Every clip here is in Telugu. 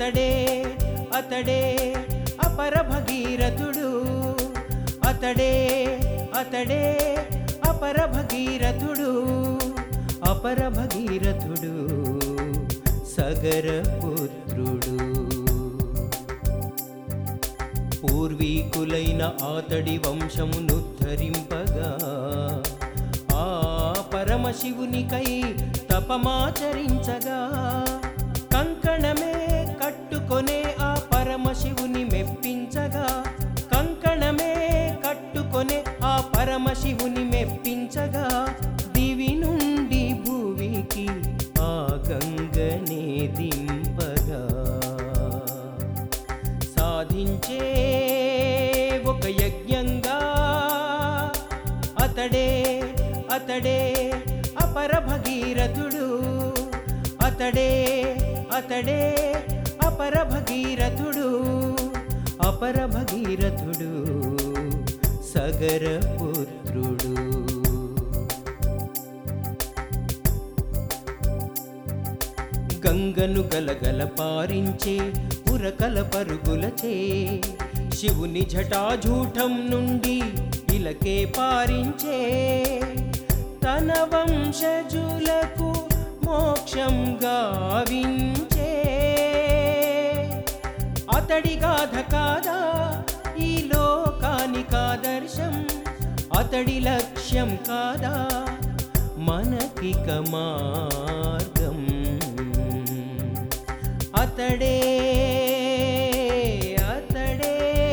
అతడే అతడే అపర భగీరథుడు అతడే అతడే అపర భగీరథుడు అపర భగీరథుడు సగర పుత్రుడు పూర్వీకులైన ఆతడి వంశమును ధరింపగా ఆ పరమశివునికై తపమాచరించగా కంకణమే కట్టుకొనే ఆ పరమశివుని మెప్పించగా కంకణమే కట్టుకొనే ఆ పరమశివుని మెప్పించగా దివి నుండి భూమికి ఆ గంగనే దింపగా సాధించే ఒక యజ్ఞంగా అతడే అతడే అపర భగీరథుడు అతడే అతడే అపర భగీరథుడు అపర భగీరథుడు సగర పుత్రుడు గంగను గలగల పారించే ఉరకల పరుగులచే శివుని జటాజూటం నుండి ఇలకే పారించే తన వంశజులకు మోక్షం గావించే అతడి గాథ కాదా ఈ లోకానికాదర్శం అతడి లక్ష్యం కాదా మనకిక మార్గం అతడే అతడే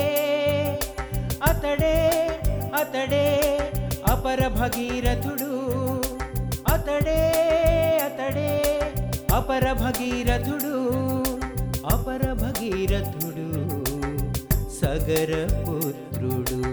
అతడే అతడే అపర భగీరథుడు అతడే అతడే అపర భగీరథుడు అపర భగీరథుడు సగర పుత్రుడు